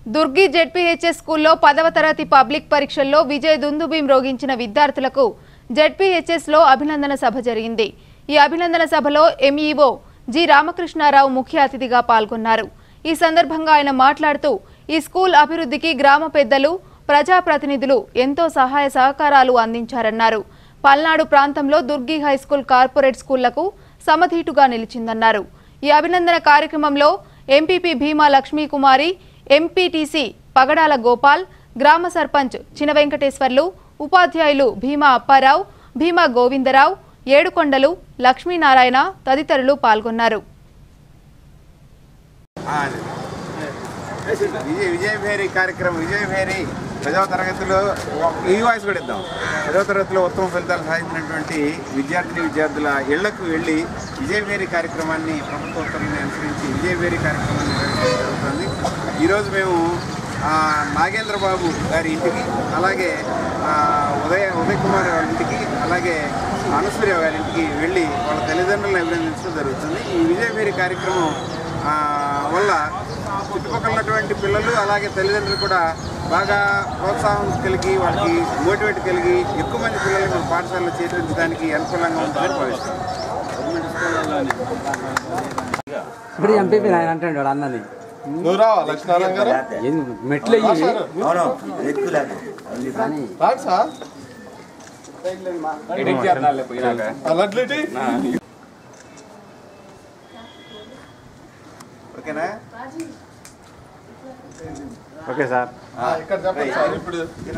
Durgi ZPHS స్కూల్లో పదవ తరగతి పబ్లిక్ పరీక్షల్లో విజయ్ దుందుబీం రోగించిన విద్యార్థులకు జెడ్పీహెచ్ఎస్ లో అభినందన సభ జరిగింది ఈ అభినందన సభలో ఎంఈఓ జి రామకృష్ణారావు ముఖ్య అతిథిగా పాల్గొన్నారు ఈ సందర్భంగా ఆయన మాట్లాడుతూ ఈ స్కూల్ అభివృద్ధికి గ్రామ పెద్దలు ప్రజాప్రతినిధులు ఎంతో సహాయ సహకారాలు అందించారన్నారు పల్నాడు ప్రాంతంలో దుర్గి హైస్కూల్ కార్పొరేట్ స్కూళ్లకు సమధీటుగా నిలిచిందన్నారు ఈ అభినందన కార్యక్రమంలో ఎంపీపీ భీమా లక్ష్మీకుమారి ఎంపీటీసీ పగడాల గోపాల్ గ్రామ సర్పంచ్ చిన వెంకటేశ్వర్లు ఉపాధ్యాయులు భీమా అప్పారావు భీమా గోవిందరావు ఏడుకొండలు లక్ష్మీనారాయణ తదితరులు పాల్గొన్నారు ఆ, విజయ విజయ భేరి కార్యక్రమం విజయ భేరి పదవ తరగతిలో ఈ వాయిస్ కూడా ఇద్దాం పదవ తరగతిలో ఉత్తమ ఫలితాలు సాధించినటువంటి విద్యార్థిని విద్యార్థుల ఇళ్లకు వెళ్ళి విజయ భేరి కార్యక్రమాన్ని ప్రభుత్వ ఉత్తర్వులను అనుసరించి విజయ భేరి కార్యక్రమాన్ని నిర్వహించడం జరుగుతుంది ఈరోజు మేము ఆ, నాగేంద్ర బాబు గారి ఇంటికి అలాగే ఆ, ఉదయ ఉదయ్ కుమార్ వాళ్ళ ఇంటికి అలాగే అనసూయ గారి ఇంటికి వెళ్ళి వాళ్ళ తల్లిదండ్రులను అభినందించడం జరుగుతుంది ఈ విజయభేరి కార్యక్రమం ఆ, వల్ల చుట్టుపక్కల ఉన్నటువంటి పిల్లలు అలాగే తల్లిదండ్రులు కూడా బాగా ప్రోత్సాహం కలిగి వాళ్ళకి మోటివేట్ కలిగి ఎక్కువ మంది పిల్లల్ని మన పాఠశాలలో చేర్పించడానికి అనుకూలంగా ఉంటుందని భావిస్తాం ఇప్పుడు ఎంపీపీ ఆయన అంటాడు వాడు అన్నది నువ్వు రావా లక్ష్మీనారాయణ గారు ఏంది మెట్లు అయ్యి అవును కానీ రాడు సార్ అలాంటి ఓకేనా ఓకే సార్ ఇక్కడ చెప్పండి సార్ ఇప్పుడు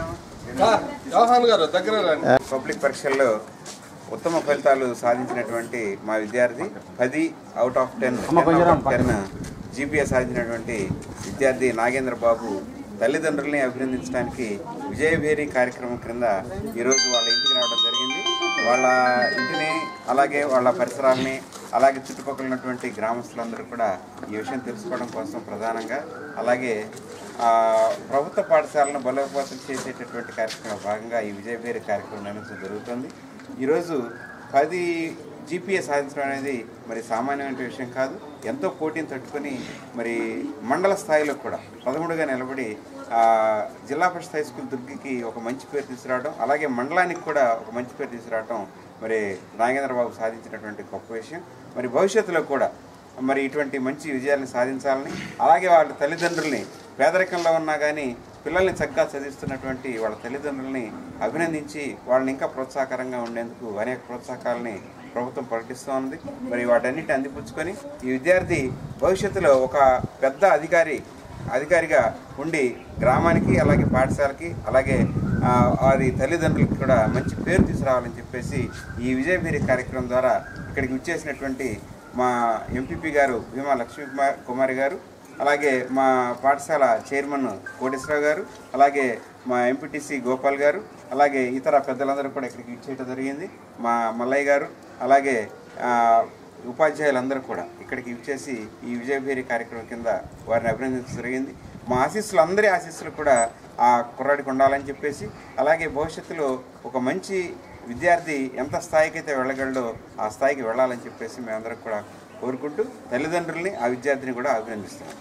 సార్ జవహర్ గారు దగ్గర రండి పబ్లిక్ పరీక్షల్లో ఉత్తమ ఫలితాలు సాధించినటువంటి మా విద్యార్థి పది out of ten ten GPS సాధించినటువంటి విద్యార్థి నాగేంద్ర బాబు తల్లిదండ్రుల్ని అభినందించడానికి విజయభేరి కార్యక్రమం క్రింద ఈరోజు వాళ్ళ ఇంటికి రావడం జరిగింది వాళ్ళ ఇంటిని అలాగే వాళ్ళ పరిసరాలని అలాగే చుట్టుపక్కల ఉన్నటువంటి గ్రామస్తులందరూ కూడా ఈ విషయం తెలుసుకోవడం కోసం ప్రధానంగా అలాగే ఆ, ప్రభుత్వ పాఠశాలను బలోపేతం చేసేటటువంటి కార్యక్రమంలో భాగంగా ఈ విజయభేరి కార్యక్రమం నిర్వహించడం జరుగుతుంది ఈరోజు పది జీపీఎస్ సాధించడం అనేది మరి సామాన్యమైన విషయం కాదు ఎంతో పోటీని తట్టుకొని మరి మండల స్థాయిలో కూడా పదమూడుగా నిలబడి ఆ, జిల్లా పరిషత్ హై స్కూల్ దుర్గికి ఒక మంచి పేరు తీసుకురావడం అలాగే మండలానికి కూడా ఒక మంచి పేరు తీసుకురావడం మరి నాగేంద్రబాబు సాధించినటువంటి గొప్ప విషయం మరి భవిష్యత్తులో కూడా మరి ఇటువంటి మంచి విజయాలను సాధించాలని అలాగే వాళ్ళ తల్లిదండ్రుల్ని పేదరికంలో ఉన్నా కానీ పిల్లల్ని చక్కగా చదివిస్తున్నటువంటి వాళ్ళ తల్లిదండ్రుల్ని అభినందించి వాళ్ళని ఇంకా ప్రోత్సాహకరంగా ఉండేందుకు అనేక ప్రోత్సాహకాలని ప్రభుత్వం ప్రకటిస్తూ ఉంది మరి వాటన్నిటిని అందిపుచ్చుకొని ఈ విద్యార్థి భవిష్యత్తులో ఒక పెద్ద అధికారి అధికారిగా ఉండి గ్రామానికి అలాగే పాఠశాలకి అలాగే ఆ, వారి తల్లిదండ్రులకి కూడా మంచి పేరు తీసుకురావాలని చెప్పేసి ఈ విజయభేరి కార్యక్రమం ద్వారా ఇక్కడికి విచ్చేసినటువంటి మా ఎంపీపీ గారు భీమా లక్ష్మీ కుమార్ కుమారి గారు అలాగే మా పాఠశాల చైర్మన్ కోటేశ్వరరావు గారు అలాగే మా ఎంపీటీసీ గోపాల్ గారు అలాగే ఇతర పెద్దలందరూ కూడా ఇక్కడికి ఇచ్చేయడం జరిగింది మా మల్లయ్య గారు అలాగే ఆ, ఉపాధ్యాయులందరూ కూడా ఇక్కడికి ఇచ్చేసి ఈ విజయభేరి కార్యక్రమం కింద వారిని అభినందించడం జరిగింది మా ఆశీస్సులు అందరి ఆశీస్సులు కూడా ఆ కుర్రాడికి ఉండాలని చెప్పేసి అలాగే భవిష్యత్తులో ఒక మంచి విద్యార్థి ఎంత స్థాయికి అయితే వెళ్ళగలడో ఆ స్థాయికి వెళ్ళాలని చెప్పేసి మేమందరం కూడా కోరుకుంటూ తల్లిదండ్రుల్ని ఆ విద్యార్థిని కూడా అభినందిస్తున్నాం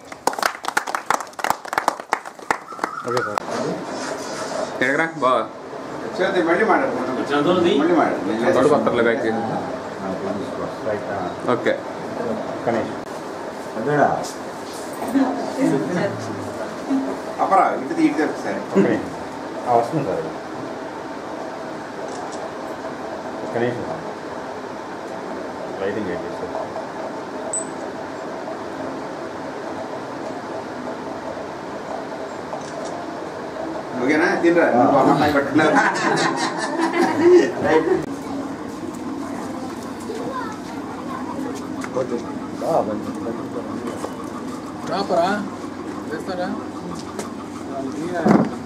ఓకే సార్ తిరగరా బాగా చదివి మళ్ళీ మాట్లాడుతున్నాం మళ్ళీ దొడ్డు పత్రాలు కాకి ఓకే గణేష్ అపరా ఇటు ఇటు సరే ఓకే వస్తుంది సార్ గణేష్ లైటింగ్ అయితే సార్ ఓకేనా తినరా నువ్వు ఆ అమ్మాయి పట్టుకున్నావు రాపరా చేస్తారా